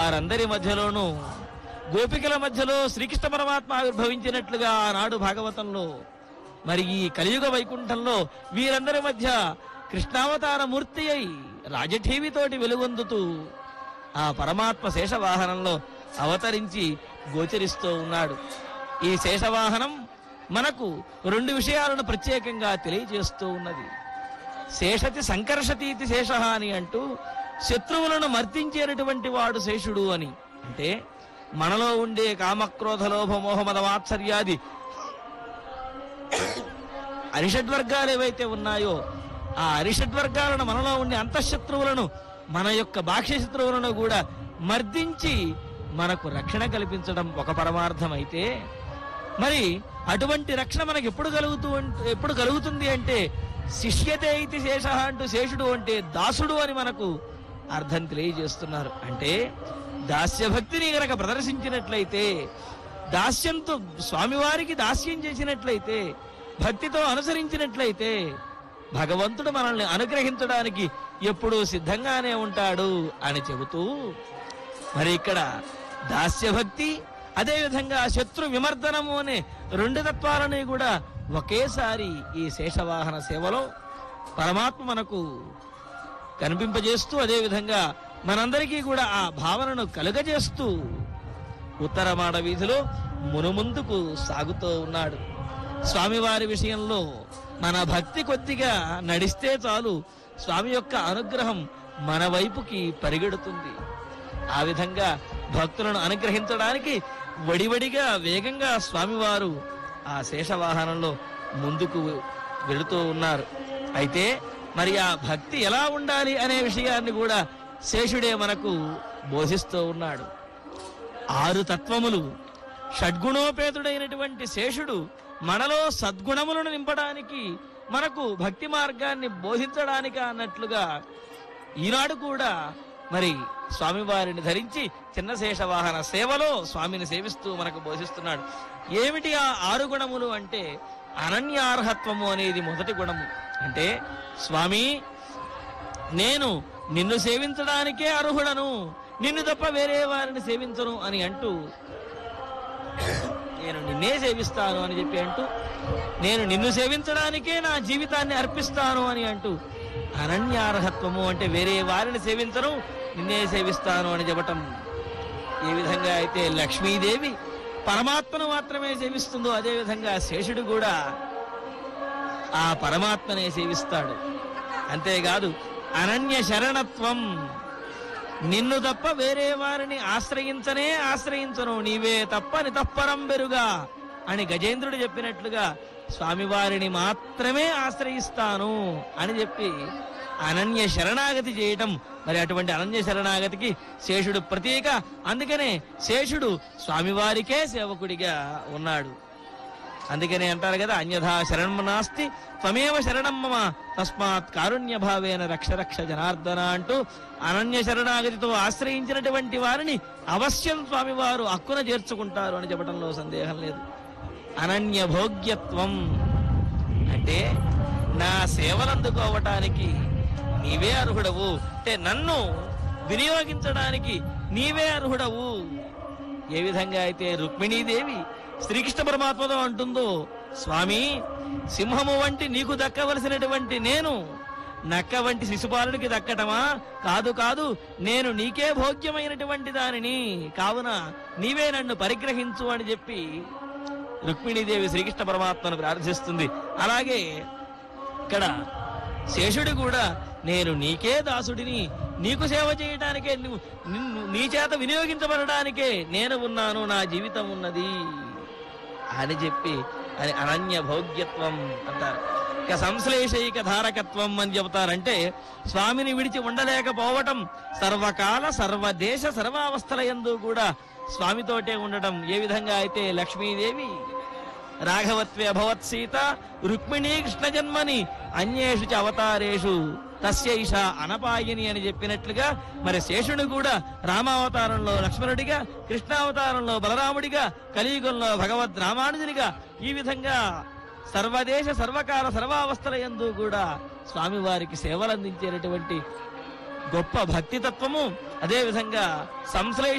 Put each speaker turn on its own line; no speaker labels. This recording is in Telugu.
వారందరి మధ్యలోనూ గోపికల మధ్యలో శ్రీకృష్ణ పరమాత్మ ఆవిర్భవించినట్లుగా ఆనాడు భాగవతంలో మరి ఈ కలియుగ వైకుంఠంలో వీరందరి మధ్య కృష్ణావతార మూర్తి అయి రాజఠీవితోటి వెలుగొందుతూ ఆ పరమాత్మ శేషవాహనంలో అవతరించి గోచరిస్తూ ఉన్నాడు ఈ శేషవాహనం మనకు రెండు విషయాలను ప్రత్యేకంగా తెలియజేస్తూ ఉన్నది శేషతి సంకర్షతీతి శేష అని అంటూ శత్రువులను మర్దించేటటువంటి వాడు శేషుడు అని అంటే మనలో ఉండే కామక్రోధ లోభ మోహ మద మాత్సర్యాది అరిషడ్వర్గాలు ఏవైతే ఉన్నాయో ఆ అరిషడ్వర్గాలను మనలో ఉండే అంతఃశత్రువులను మన యొక్క బాహ్య శత్రువులను కూడా మర్దించి మనకు రక్షణ కల్పించడం ఒక పరమార్థం అయితే మరి అటువంటి రక్షణ మనకి ఎప్పుడు కలుగుతూ ఉంట- ఎప్పుడు కలుగుతుంది అంటే శిష్యతే ఇది శేష అంటూ శేషుడు అంటే దాసుడు అని మనకు అర్థం తెలియజేస్తున్నారు అంటే దాస్య భక్తిని గనక ప్రదర్శించినట్లయితే దాస్యంతో స్వామివారికి దాస్యం చేసినట్లయితే భక్తితో అనుసరించినట్లయితే భగవంతుడు మనల్ని అనుగ్రహించడానికి ఎప్పుడూ సిద్ధంగానే ఉంటాడు అని చెబుతూ మరి ఇక్కడ దాస్యభక్తి అదేవిధంగా శత్రు విమర్దనము అనే రెండు తత్వాలని కూడా ఒకేసారి ఈ శేషవాహన సేవలో పరమాత్మ మనకు కనిపింపజేస్తూ అదేవిధంగా మనందరికీ కూడా ఆ భావనను కలుగజేస్తూ ఉత్తరమాడ వీధిలో మునుముందుకు సాగుతూ ఉన్నాడు స్వామివారి విషయంలో మన భక్తి కొద్దిగా నడిస్తే చాలు స్వామి యొక్క అనుగ్రహం మన వైపుకి పరిగెడుతుంది ఆ విధంగా భక్తులను అనుగ్రహించడానికి వడివడిగా వేగంగా స్వామివారు ఆ శేషవాహనంలో ముందుకు వెళుతూ ఉన్నారు అయితే మరి ఆ భక్తి ఎలా ఉండాలి అనే విషయాన్ని కూడా శేషుడే మనకు బోధిస్తూ ఉన్నాడు ఆరు తత్వములు షడ్గుణోపేతుడైనటువంటి శేషుడు మనలో సద్గుణములను నింపడానికి మనకు భక్తి మార్గాన్ని బోధించడానికి అన్నట్లుగా ఈనాడు కూడా మరి స్వామివారిని ధరించి చిన్న శేష వాహన సేవలో స్వామిని సేవిస్తూ మనకు బోధిస్తున్నాడు ఏమిటి ఆ ఆరు గుణములు అంటే అనన్యార్హత్వము అనేది మొదటి గుణము అంటే స్వామి నేను నిన్ను సేవించడానికే అర్హుడను నిన్ను తప్ప వేరే వారిని సేవించను అని అంటూ నేను నిన్నే సేవిస్తాను అని చెప్పి అంటూ నేను నిన్ను సేవించడానికే నా జీవితాన్ని అర్పిస్తాను అని అంటూ అనన్యార్హత్వము అంటే వేరే వారిని సేవించను నిన్నే సేవిస్తాను అని చెప్పటం ఏ విధంగా అయితే లక్ష్మీదేవి పరమాత్మను మాత్రమే సేవిస్తుందో అదే విధంగా శేషుడు కూడా ఆ పరమాత్మనే సేవిస్తాడు అంతేకాదు అనన్య శరణత్వం నిన్ను తప్ప వేరే వారిని ఆశ్రయించనే ఆశ్రయించను నీవే తప్ప నితప్పరం బెరుగా అని గజేంద్రుడు చెప్పినట్లుగా స్వామివారిని మాత్రమే ఆశ్రయిస్తాను అని చెప్పి అనన్య శరణాగతి చేయటం మరి అటువంటి అనన్య శరణాగతికి శేషుడు ప్రతీక అందుకనే శేషుడు స్వామివారికే సేవకుడిగా ఉన్నాడు అందుకనే అంటారు కదా అన్యథా శరణం నాస్తి త్వమేవ శరణం మమ తస్మాత్ కారుణ్య భావేన రక్ష రక్ష జనార్దన అంటూ అనన్య శరణాగతితో ఆశ్రయించినటువంటి వారిని అవశ్యం స్వామివారు హక్కున చేర్చుకుంటారు అని చెప్పడంలో సందేహం లేదు అనన్య భోగ్యత్వం అంటే నా సేవలు అందుకోవటానికి నీవే అర్హుడవు అంటే నన్ను వినియోగించడానికి నీవే అర్హుడవు ఏ విధంగా అయితే రుక్మిణీదేవి శ్రీకృష్ణ పరమాత్మతో అంటుందో స్వామి సింహము వంటి నీకు దక్కవలసినటువంటి నేను నక్క వంటి శిశుపాలుడికి దక్కటమా కాదు కాదు నేను నీకే భోగ్యమైనటువంటి దానిని కావున నీవే నన్ను పరిగ్రహించు అని చెప్పి రుక్మిణీదేవి శ్రీకృష్ణ పరమాత్మను ప్రార్థిస్తుంది అలాగే ఇక్కడ శేషుడు కూడా నేను నీకే దాసుడిని నీకు సేవ చేయడానికే నువ్వు నిన్ను నీ చేత వినియోగించబడడానికే నేను ఉన్నాను నా జీవితం ఉన్నది అని చెప్పి అది అనన్య భోగ్యత్వం అంటారు ఇక సంశ్లేషైక ధారకత్వం అని చెబుతారంటే స్వామిని విడిచి ఉండలేకపోవటం సర్వకాల సర్వదేశ సర్వావస్థల యందు కూడా స్వామితోటే ఉండటం ఏ విధంగా అయితే లక్ష్మీదేవి రాఘవత్వే అభవత్ సీత రుక్మిణీ కృష్ణ జన్మని అన్యేషు చ అవతారేషు తస్యైష అనపాయిని అని చెప్పినట్లుగా మరి శేషుడు కూడా రామావతారంలో లక్ష్మణుడిగా కృష్ణావతారంలో బలరాముడిగా కలియుగంలో భగవద్ రామానుజునిగా ఈ విధంగా సర్వదేశ సర్వకాల సర్వావస్థల యందు కూడా స్వామివారికి సేవలు అందించేటటువంటి గొప్ప భక్తి తత్వము అదే విధంగా సంశ్లేష